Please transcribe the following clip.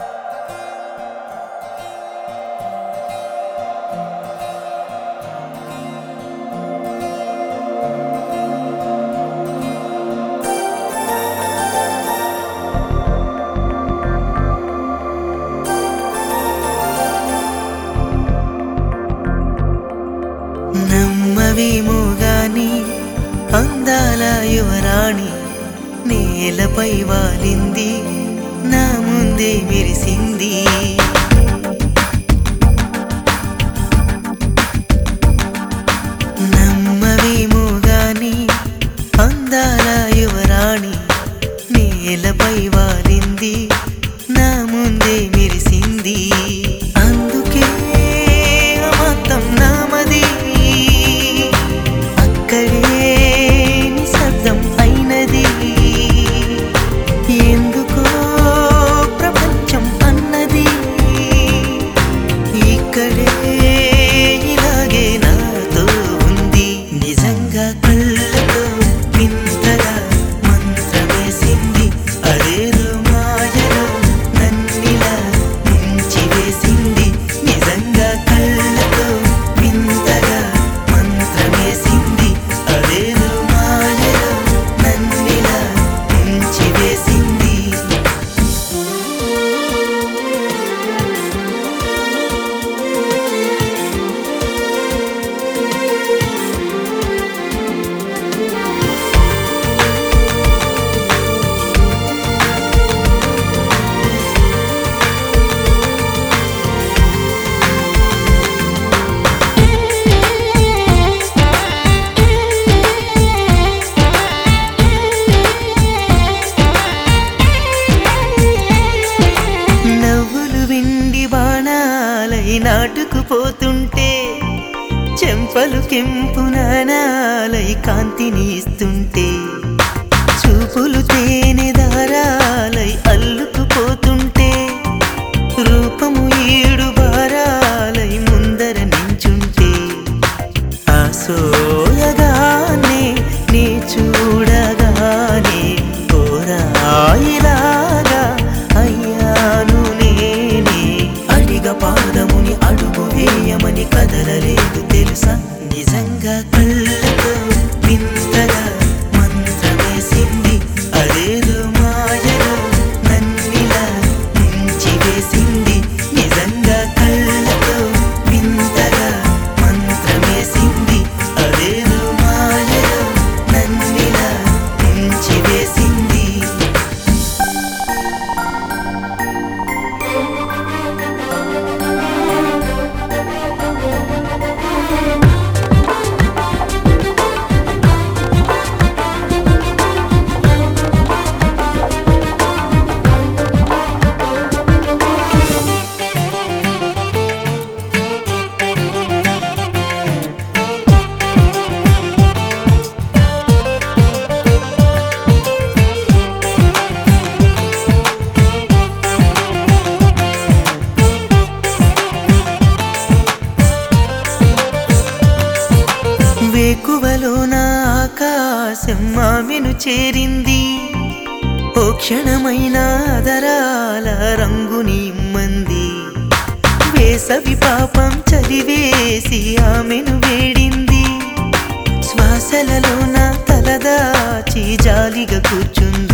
నమ్మవేమో గాని అందాల యువరాణి నేలపై వాలింది నా ముందే మెరిసింది నమ్మవేమో గాని అందాల యువరాణి నేలపై వాలింది నా ముందే మెరిసింది అందుకే అమాంతం నామది అక్కడే నిశ్శబ్దం అయినది ఎందుకో ప్రపంచం అన్నది ఇక్కడే ఇలాగే నాతో ఉంది నిజంగా కళ్ళతో వింతగా మంత్రమేసింది అదేదో మాయలో నన్నిలా ముంచి వేసింది నిజంగా కళ్ళతో వింతగా మంత్రమేసింది అదేదో మాయలో నన్నిలా ముంచి వేసింది నవ్వులు విండి బాణాలై నాటుకుపోతుంటే చెంపలు కెంపు నాణాలై కాంతిని ఇస్తుంటే చూపులు తేనె దారాలై అల్లుకుపోతుంటే రూపము ఏడు బారాలై ముందర నించుంటే ఆసోయగానే నీ చూడగానే కోరాయిలాగా అయ్యాను నేనే అడిగ పాదముని అడుగు వేయమని కదలలేదు తెలుసా నిజంగా కళ్ళతో వింతగా మంత్రమేసింది అదేదో మాయలో నన్నిలా ముంచి వేసింది నిజంగా కళ్ళతో వింతగా మంత్రమేసింది అదేదో మాయలో నన్నిలా ముంచి వేసింది వేకువలో నా ఆకాశం ఆమెను చేరింది ఓ క్షణమైన దరాల రంగుని ఇమ్మంది వేసవి పాపం చలివేసి ఆమెను వేడింది శ్వాసలలో నా తలదాచి జాలిగా కూర్చుంది